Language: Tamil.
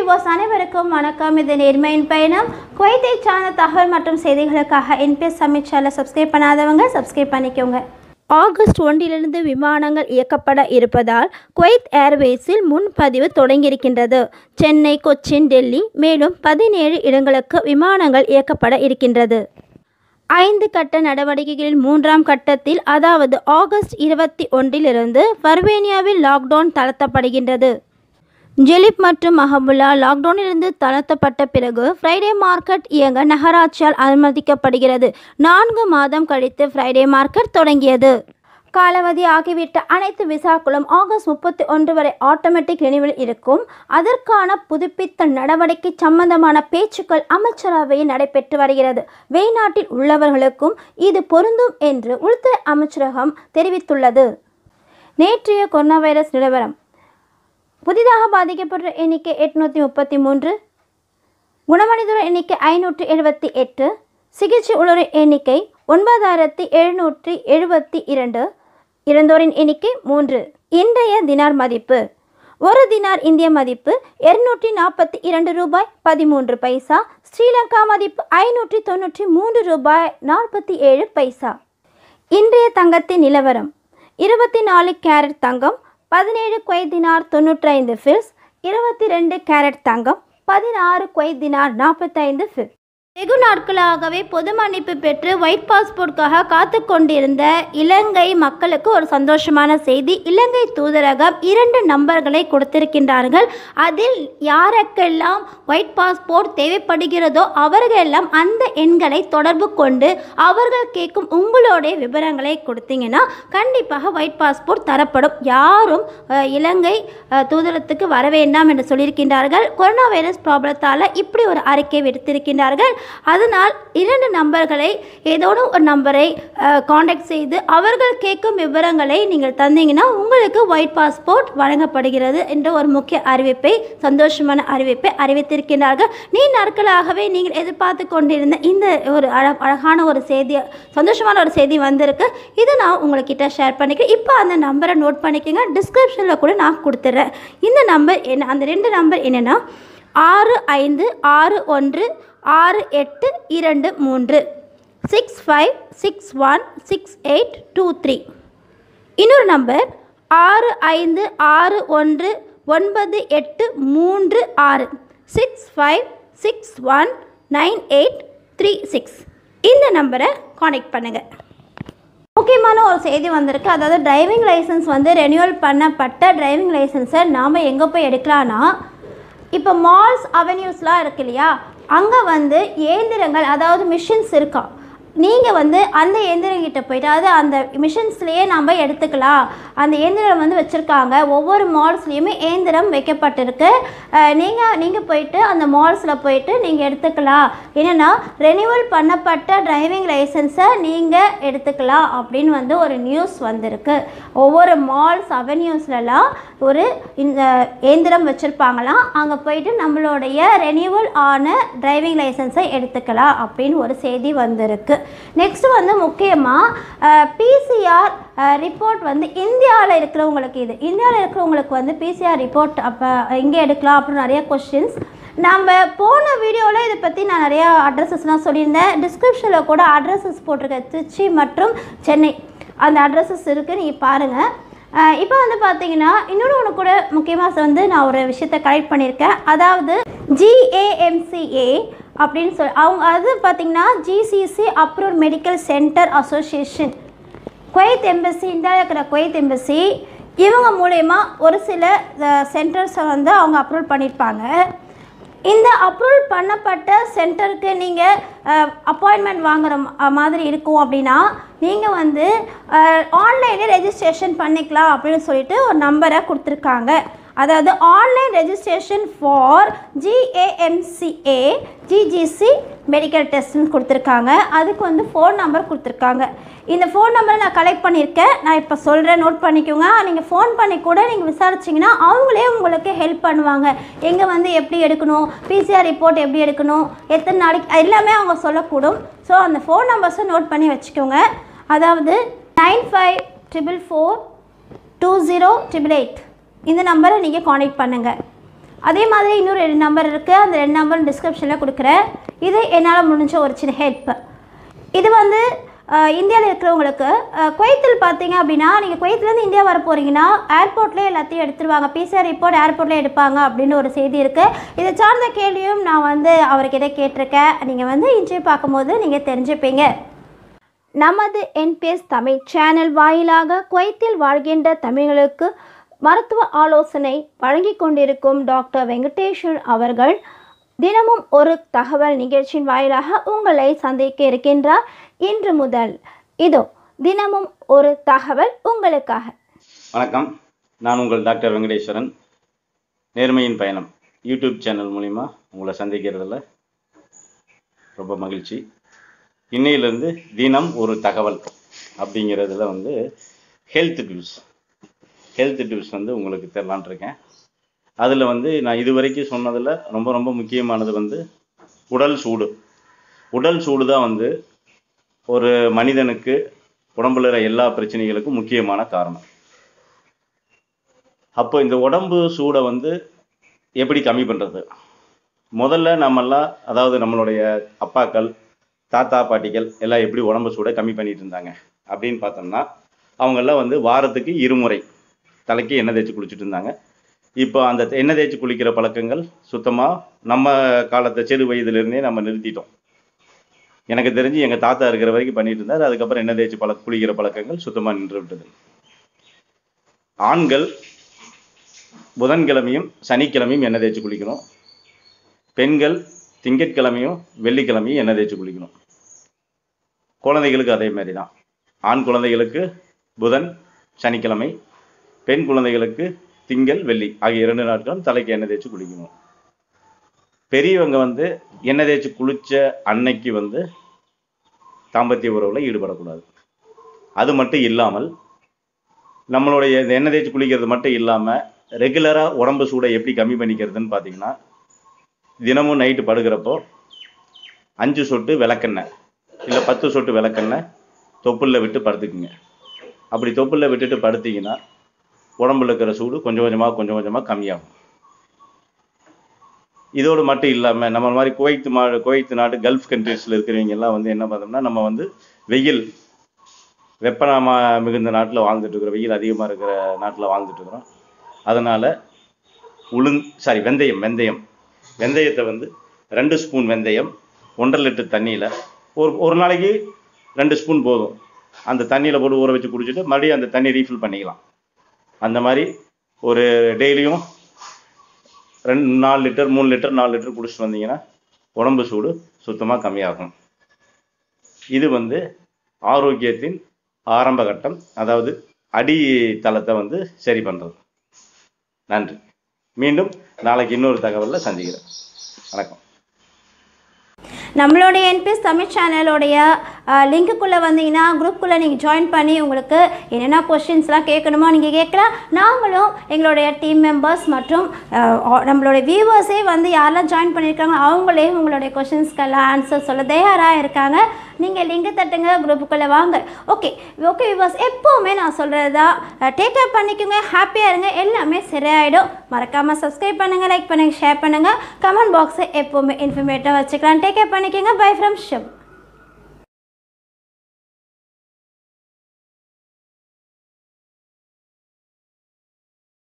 விவோஸ் அனைவருக்கும் வணக்கம் இது நேர்மையின் பயணம் குவைத்தை சார்ந்த தகவல் மற்றும் செய்திகளுக்காக என்பிஎஸ் சமிட் சேனலை சப்ஸ்கிரைப் பண்ணாதவங்க சப்ஸ்கிரைப் பண்ணிக்கோங்க ஆகஸ்ட் ஒன்றிலிருந்து விமானங்கள் இயக்கப்பட இருப்பதால் குவைத் ஏர்வேஸில் முன்பதிவு தொடங்கியிருக்கின்றது சென்னை கொச்சின் டெல்லி மேலும் பதினேழு இடங்களுக்கு விமானங்கள் இயக்கப்பட இருக்கின்றது ஐந்து கட்ட நடவடிக்கைகளில் மூன்றாம் கட்டத்தில் அதாவது ஆகஸ்ட் இருபத்தி ஒன்றிலிருந்து பர்வேனியாவில் லாக்டவுன் தளர்த்தப்படுகின்றது ஜெலிப் மற்றும் மஹபுல்லா லாக்டவுனிலிருந்து தளர்த்தப்பட்ட பிறகு ஃப்ரைடே மார்க்கெட் இயங்க நகராட்சியால் அனுமதிக்கப்படுகிறது நான்கு மாதம் கழித்து ஃப்ரைடே மார்க்கெட் தொடங்கியது காலாவதி ஆகிவிட்ட அனைத்து விசாக்களும் ஆகஸ்ட் முப்பத்தி ஒன்று வரை ஆட்டோமேட்டிக் நினைவில் இருக்கும் அதற்கான புதுப்பித்த நடவடிக்கை சம்பந்தமான பேச்சுக்கள் அமைச்சரவையில் நடைபெற்று வருகிறது வெளிநாட்டில் உள்ளவர்களுக்கும் இது பொருந்தும் என்று உள்துறை அமைச்சரகம் தெரிவித்துள்ளது நேற்றைய கொரோனா வைரஸ் நிலவரம் புதிதாக பாதிக்கப்பட்ட எண்ணிக்கை எட்நூற்றி முப்பத்தி மூன்று குணமடைந்தோர் எண்ணிக்கை ஐநூற்றி எழுபத்தி எட்டு சிகிச்சை உள்ளோரின் எண்ணிக்கை ஒன்பதாயிரத்தி எழுநூற்றி எழுபத்தி இரண்டு இறந்தோரின் எண்ணிக்கை மூன்று இன்றைய தினார் மதிப்பு ஒரு தினார் இந்திய மதிப்பு இருநூற்றி நாற்பத்தி இரண்டு ரூபாய் பதிமூன்று பைசா ஸ்ரீலங்கா மதிப்பு ஐநூற்றி தொண்ணூற்றி மூன்று ரூபாய் நாற்பத்தி ஏழு பைசா இன்றைய தங்கத்தின் நிலவரம் இருபத்தி நாலு கேரட் தங்கம் பதினேழு குவைத் தினார் தொண்ணூற்றி ஐந்து ஃபில்ஸ் இருபத்தி ரெண்டு கேரட் தங்கம் பதினாறு குவைத் தினார் நாற்பத்தைந்து ஃபில் வெகு நாட்களாகவே பொது மன்னிப்பு பெற்று ஒயிட் பாஸ்போர்ட்காக காத்து கொண்டிருந்த இலங்கை மக்களுக்கு ஒரு சந்தோஷமான செய்தி இலங்கை தூதரகம் இரண்டு நம்பர்களை கொடுத்திருக்கின்றார்கள் அதில் யாருக்கெல்லாம் ஒயிட் பாஸ்போர்ட் தேவைப்படுகிறதோ அவர்களெல்லாம் அந்த எண்களை தொடர்பு கொண்டு அவர்கள் கேட்கும் உங்களுடைய விவரங்களை கொடுத்தீங்கன்னா கண்டிப்பாக ஒயிட் பாஸ்போர்ட் தரப்படும் யாரும் அஹ், இலங்கை அஹ், தூதரத்துக்கு வர வேண்டாம் என்று சொல்லியிருக்கின்றார்கள் கொரோனா வைரஸ் ப்ராப்ளத்தால் இப்படி ஒரு அறிக்கை விடுத்திருக்கின்றார்கள் அதனால் இரண்டு நம்பர்களை ஏதோடு ஒரு நம்பரை காண்டாக்ட் செய்து அவர்கள் கேட்கும் விவரங்களை நீங்கள் தந்தீங்கன்னா உங்களுக்கு ஒயிட் பாஸ்போர்ட் வழங்கப்படுகிறது என்ற ஒரு முக்கிய அறிவிப்பை சந்தோஷமான அறிவிப்பை அறிவித்திருக்கிறார்கள் நீ நாட்களாகவே நீங்கள் எதிர்பார்த்து கொண்டிருந்த இந்த ஒரு அழ அழகான ஒரு செய்தி சந்தோஷமான ஒரு செய்தி வந்திருக்கு இதை நான் உங்கள்கிட்ட ஷேர் பண்ணிக்கிறேன் இப்போ அந்த நம்பரை நோட் பண்ணிக்கோங்க டிஸ்கிரிப்ஷனில் கூட நான் கொடுத்துட்றேன் இந்த நம்பர் என்ன அந்த ரெண்டு நம்பர் என்னென்னா ஆறு ஐந்து ஆறு ஒன்று ஆறு எட்டு இரண்டு மூன்று six five six one six eight two three இன்னொரு நம்பர் ஆறு ஐந்து ஆறு ஒன்று ஒன்பது எட்டு மூன்று ஆறு six five six one nine eight three six இந்த நம்பரை காண்டாக்ட் பண்ணுங்கள் முக்கியமான ஒரு செய்தி வந்திருக்கு அதாவது டிரைவிங் லைசன்ஸ் வந்து ரெனியூவல் பண்ணப்பட்ட டிரைவிங் லைசன்ஸை நாம் எங்கே போய் எடுக்கலான்னா இப்போ மால்ஸ் அவென்யூஸ்லாம் இருக்கு இல்லையா அங்கே வந்து இயந்திரங்கள் அதாவது மிஷின்ஸ் இருக்கா நீங்கள் வந்து அந்த இயந்திரங்கிட்ட போயிட்டு அதாவது அந்த மிஷின்ஸ்லேயே நம்ம எடுத்துக்கலாம் அந்த இயந்திரம் வந்து வச்சுருக்காங்க ஒவ்வொரு மால்ஸ்லேயுமே இயந்திரம் வைக்கப்பட்டிருக்கு நீங்கள் நீங்கள் போயிட்டு அந்த மால்ஸில் போயிட்டு நீங்கள் எடுத்துக்கலாம் என்னென்னா ரெனியூவல் பண்ணப்பட்ட டிரைவிங் லைசன்ஸை நீங்கள் எடுத்துக்கலாம் அப்படின்னு வந்து ஒரு நியூஸ் வந்திருக்கு ஒவ்வொரு மால்ஸ் அவென்யூஸ்லலாம் ஒரு இந்த இயந்திரம் வச்சுருப்பாங்களாம் அங்கே போயிட்டு நம்மளுடைய ரெனியூவல் ஆன டிரைவிங் லைசன்ஸை எடுத்துக்கலாம் அப்படின்னு ஒரு செய்தி வந்திருக்கு நெக்ஸ்ட் வந்து முக்கியமாக பிசிஆர் ரிப்போர்ட் வந்து இந்தியாவில் இருக்கிறவங்களுக்கு இது இந்தியாவில் இருக்கிறவங்களுக்கு வந்து பிசிஆர் ரிப்போர்ட் அப்போ எங்கே எடுக்கலாம் அப்படின்னு நிறைய கொஷின்ஸ் நம்ம போன வீடியோவில் இதை பற்றி நான் நிறையா அட்ரஸஸ்லாம் சொல்லியிருந்தேன் டிஸ்கிரிப்ஷனில் கூட அட்ரஸஸ் போட்டிருக்கேன் திருச்சி மற்றும் சென்னை அந்த அட்ரஸஸ் இருக்குது நீங்கள் பாருங்கள் இப்போ வந்து பார்த்தீங்கன்னா இன்னொன்று ஒன்று கூட முக்கியமாக வந்து நான் ஒரு விஷயத்தை கலெக்ட் பண்ணியிருக்கேன் அதாவது ஜிஏஎம்சிஏ அப்படின்னு சொல் அவங்க அது பார்த்தீங்கன்னா GCC approve medical centre association Kuwait embassy இந்தியாவில் இருக்கிற குவைத் எம்பசி இவங்க மூலயமா ஒரு சில சென்டர்ஸை வந்து அவங்க அப்ரூவ் பண்ணியிருப்பாங்க இந்த அப்ரூவல் பண்ணப்பட்ட சென்டருக்கு நீங்கள் அப்பாயின்மெண்ட் வாங்குற ம- மாதிரி இருக்கும் அப்படின்னா நீங்கள் வந்து ஆன்லைனில் ரெஜிஸ்ட்ரேஷன் பண்ணிக்கலாம் அப்படின்னு சொல்லிட்டு ஒரு நம்பரை கொடுத்துருக்காங்க அதாவது online registration for GAMCA GGC medical டெஸ்ட்னு கொடுத்துருக்காங்க அதுக்கு வந்து ஃபோன் நம்பர் கொடுத்துருக்காங்க இந்த ஃபோன் நம்பரை நான் கலெக்ட் பண்ணியிருக்கேன் நான் இப்போ சொல்கிறேன் நோட் பண்ணிக்கோங்க நீங்கள் ஃபோன் பண்ணி கூட நீங்கள் விசாரிச்சிங்கன்னா அவங்களே உங்களுக்கு ஹெல்ப் பண்ணுவாங்க எங்கே வந்து எப்படி எடுக்கணும் பிசிஆர் ரிப்போர்ட் எப்படி எடுக்கணும் எத்தனை நாளைக்கு எல்லாமே அவங்க சொல்லக்கூடும் ஸோ அந்த ஃபோன் நம்பர்ஸை நோட் பண்ணி வச்சுக்கோங்க அதாவது nine five triple four two zero triple eight இந்த நம்பரை நீங்கள் காண்டாக்ட் பண்ணுங்கள் அதே மாதிரி இன்னும் ரெண்டு நம்பர் இருக்குது அந்த ரெண்டு நம்பர் டிஸ்கிரிப்ஷனில் கொடுக்குறேன் இது என்னால் முடிஞ்ச ஒரு சின்ன ஹெல்ப் இது வந்து இந்தியாவில் இருக்கிறவங்களுக்கு அஹ், குவைத்தில் பார்த்தீங்க அப்படின்னா நீங்கள் குவைத்துலேருந்து இந்தியா வர போகிறீங்கன்னா ஏர்போர்ட்லேயே எல்லாத்தையும் எடுத்துருவாங்க பிசிஆர் ரிப்போர்ட் ஏர்போர்ட்லேயே எடுப்பாங்க அப்படின்னு ஒரு செய்தி இருக்குது இதை சார்ந்த கேள்வியும் நான் வந்து அவர்கிட்ட கேட்டிருக்கேன் நீங்கள் வந்து இன்டர்வியூ பார்க்கும்போது நீங்கள் தெரிஞ்சுப்பீங்க நமது என்பிஎஸ் தமிழ் சேனல் வாயிலாக குவைத்தில் வாழ்கின்ற தமிழர்களுக்கு மருத்துவ ஆலோசனை வழங்கிக் கொண்டிருக்கும் டாக்டர் வெங்கடேஸ்வர் அவர்கள் தினமும் ஒரு தகவல் நிகழ்ச்சியின் வாயிலாக உங்களை சந்திக்க இருக்கின்றார் இன்று முதல் இதோ தினமும் ஒரு தகவல் உங்களுக்காக வணக்கம் நான் உங்கள் டாக்டர் வெங்கடேஸ்வரன் நேர்மையின் பயணம் யூடியூப் சேனல் மூலிமா உங்களை சந்திக்கிறதுல ரொம்ப மகிழ்ச்சி இன்னையிலேருந்து தினம் ஒரு தகவல் அப்படிங்கிறதுல வந்து ஹெல்த் டிப்ஸ் ஹெல்த் டிப்ஸ் வந்து உங்களுக்கு தரலான் இருக்கேன் அதில் வந்து நான் இது வரைக்கும் சொன்னதில் ரொம்ப ரொம்ப முக்கியமானது வந்து உடல் சூடு உடல் சூடு தான் வந்து ஒரு மனிதனுக்கு உடம்புல இருக்கிற எல்லா பிரச்சனைகளுக்கும் முக்கியமான காரணம் அப்போ இந்த உடம்பு சூடை வந்து எப்படி கம்மி பண்ணுறது முதல்ல நம்மெல்லாம் அதாவது நம்மளுடைய அப்பாக்கள் தாத்தா பாட்டிகள் எல்லாம் எப்படி உடம்பு சூடை கம்மி பண்ணிட்டு இருந்தாங்க அப்படின்னு பார்த்தோம்னா அவங்கெல்லாம் வந்து வாரத்துக்கு இருமுறை தலைக்கு எண்ணெய் தேய்ச்சி குளிச்சுட்டு இருந்தாங்க இப்போ அந்த எண்ணெய் தேய்ச்சி குளிக்கிற பழக்கங்கள் சுத்தமாக நம்ம காலத்தை சிறு வயதிலிருந்தே நம்ம நிறுத்திட்டோம் எனக்கு தெரிஞ்சு எங்கள் தாத்தா இருக்கிற வரைக்கும் பண்ணிட்டு இருந்தார் அதுக்கப்புறம் எண்ணெய் தேய்ச்சி பழ குளிக்கிற பழக்கங்கள் சுத்தமாக நின்று விட்டது ஆண்கள் புதன்கிழமையும் சனிக்கிழமையும் எண்ணெய் தேய்ச்சி குளிக்கணும் பெண்கள் திங்கட்கிழமையும் வெள்ளிக்கிழமையும் எண்ணெய் தேய்ச்சி குளிக்கணும் குழந்தைகளுக்கு அதே மாதிரி தான் ஆண் குழந்தைகளுக்கு புதன் சனிக்கிழமை பெண் குழந்தைகளுக்கு திங்கள் வெள்ளி ஆகிய இரண்டு நாட்களும் தலைக்கு எண்ணெய் தேய்ச்சி குளிக்கணும் பெரியவங்க வந்து எண்ணெய் தேய்ச்சி குளிச்ச அன்னைக்கு வந்து தாம்பத்திய உறவுல ஈடுபடக்கூடாது அது மட்டும் இல்லாமல் நம்மளுடைய இந்த எண்ணெய் தேய்ச்சி குளிக்கிறது மட்டும் இல்லாமல் ரெகுலராக உடம்பு சூடை எப்படி கம்மி பண்ணிக்கிறதுன்னு பார்த்தீங்கன்னா தினமும் நைட்டு படுக்கிறப்போ அஞ்சு சொட்டு விளக்கெண்ணெய் இல்லை பத்து சொட்டு விளக்கெண்ணெய் தொப்புளில் விட்டு படுத்துக்குங்க அப்படி தொப்புளில் விட்டுட்டு படுத்தீங்கன்னா உடம்புல இருக்கிற சூடு கொஞ்சம் கொஞ்சமாக கொஞ்சம் கொஞ்சமாக கம்மியாகும் இதோடு மட்டும் இல்லாமல் நம்ம மாதிரி குவைத்து மா குவைத்து நாடு கல்ஃப் கண்ட்ரீஸில் இருக்கிறவங்க எல்லாம் வந்து என்ன பார்த்தோம்னா நம்ம வந்து வெயில் வெப்பமா மிகுந்த நாட்டில் வாழ்ந்துட்டு இருக்கிறோம் வெயில் அதிகமாக இருக்கிற நாட்டில் வாழ்ந்துட்டு இருக்கிறோம் அதனால் உளுந் சாரி வெந்தயம் வெந்தயம் வெந்தயத்தை வந்து ரெண்டு ஸ்பூன் வெந்தயம் ஒன்றரை லிட்டர் தண்ணியில் ஒரு ஒரு நாளைக்கு ரெண்டு ஸ்பூன் போதும் அந்த தண்ணியில் போட்டு ஊற வச்சு குடிச்சிட்டு மறுபடியும் அந்த தண்ணி ரீஃபில் பண்ணிக்கலாம் அந்த மாதிரி ஒரு டெய்லியும் ரெண்டு நாலு லிட்டர் மூணு லிட்டர் நாலு லிட்டர் குடிச்சிட்டு வந்தீங்கன்னா உடம்பு சூடு சுத்தமாக கம்மியாகும் இது வந்து ஆரோக்கியத்தின் ஆரம்ப கட்டம் அதாவது அடித்தளத்தை வந்து சரி பண்ணுறது நன்றி மீண்டும் நாளைக்கு இன்னொரு தகவலில் சந்திக்கிறேன் வணக்கம் நம்மளுடைய என்பிஎஸ் தமிழ் சேனலோடைய லிங்க்குள்ளே வந்தீங்கன்னா குரூப்புக்குள்ளே நீங்கள் ஜாயின் பண்ணி உங்களுக்கு என்னென்ன கொஷின்ஸ்லாம் கேட்கணுமோ நீங்கள் கேட்கலாம் நாங்களும் எங்களுடைய டீம் மெம்பர்ஸ் மற்றும் அஹ், ஆ- நம்மளுடைய வியூவர்ஸே வந்து யாரெல்லாம் ஜாயின் பண்ணியிருக்காங்க அவங்களே உங்களுடைய கொஷின்ஸ்க்கெல்லாம் ஆன்சர் சொல்ல தயாராக இருக்காங்க நீங்கள் லிங்க் தட்டுங்க குரூப்புக்குள்ளே வாங்க ஓகே ஓகே வியூவர்ஸ் எப்போவுமே நான் சொல்கிறது தான் டேக் கேர் பண்ணிக்கோங்க ஹாப்பியாக இருங்க எல்லாமே சரியாயிடும் மறக்காமல் சப்ஸ்கிரைப் பண்ணுங்கள் லைக் பண்ணுங்கள் ஷேர் பண்ணுங்கள் கமெண்ட் பாக்ஸை எப்போவுமே இன்ஃபர்மேட்டிவாக வச்சுக்கலாம் டேக் கேர் பண்ணிக்கோங்க பை ஃப்ரம் ஷிவ்